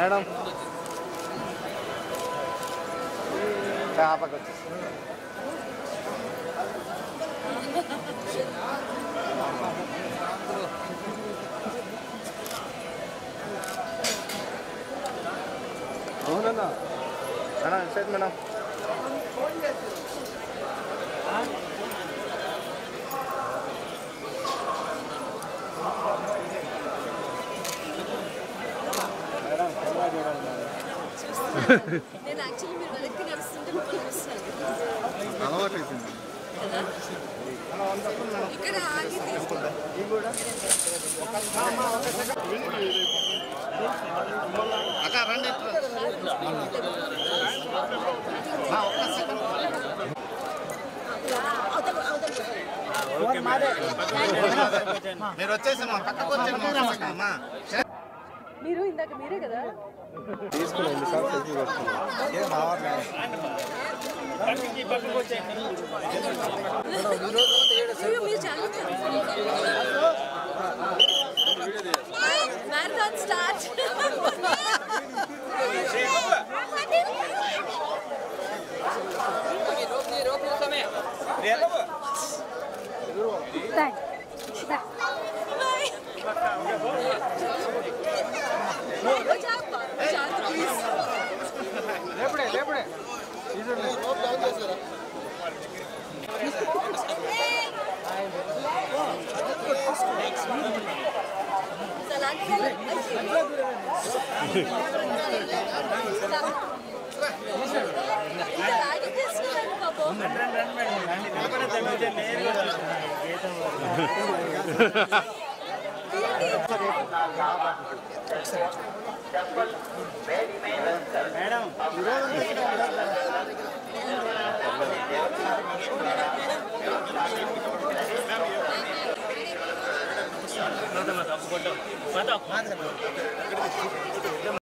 madam చేపకి వచ్చేసి అవునన్నా madam side madam madam camera చూడాలి మేడం నేను యాక్చువల్లీ మీరు వెనక్కి నడుస్తుంటే మిమ్మల్ని చూస్తాను అలవాటు అయిపోయింది కదా ఇక్కడ ఆగి తీసుకుంటా అక్క రండి మీరు వచ్చేసమ్మా పక్కకు వచ్చేమ్మా మీరు ఇందాక మీరే కదా తీసుకుని ఎన్నిసార్లు సెల్ఫీ పెట్టుకున్నాం ఏం రావట్లేదు అయ్యో, మీరు చాలా మ్యారథాన్ స్టార్ట్ లేపడే లేపడే